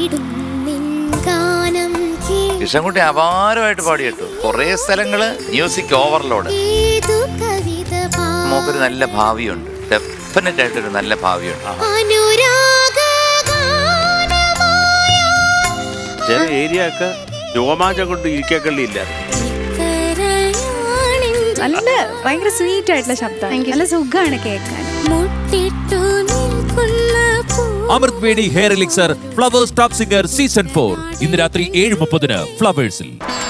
പാടിടും നിൻ ഗാനം കൃഷ്ണൻകുട്ടി അപാരമായിട്ട് പാടി കേട്ടു കുറേ സ്ഥലങ്ങള് മ്യൂസിക് ഓവർലോഡ് കേതു കവിത നമുക്കൊരു നല്ല ഭാവിയുണ്ട് ഡെഫിനറ്റ് ആയിട്ടൊരു നല്ല ഭാവിയുണ്ട് അനുരാഗ ഗാനമായ ചില ഏരിയ ഒക്കെ രോമാഞ്ചം കൊണ്ട് ഇരിക്കക്കള്ളിയില്ല ഇക്കരയാണെൻ്റെ നല്ല ഭയങ്കര സ്വീറ്റ് ആയിട്ടുള്ള ശബ്ദം നല്ല സുഖമാണ് കേൾക്കാൻ മുട്ടിട്ടു നിൽക്കുന്ന പൂ Amruth Veni hair elixir flowers top singer season four ഇന്ന് രാത്രി ഏഴ് മുപ്പതിന് ഫ്ലവേഴ്സിൽ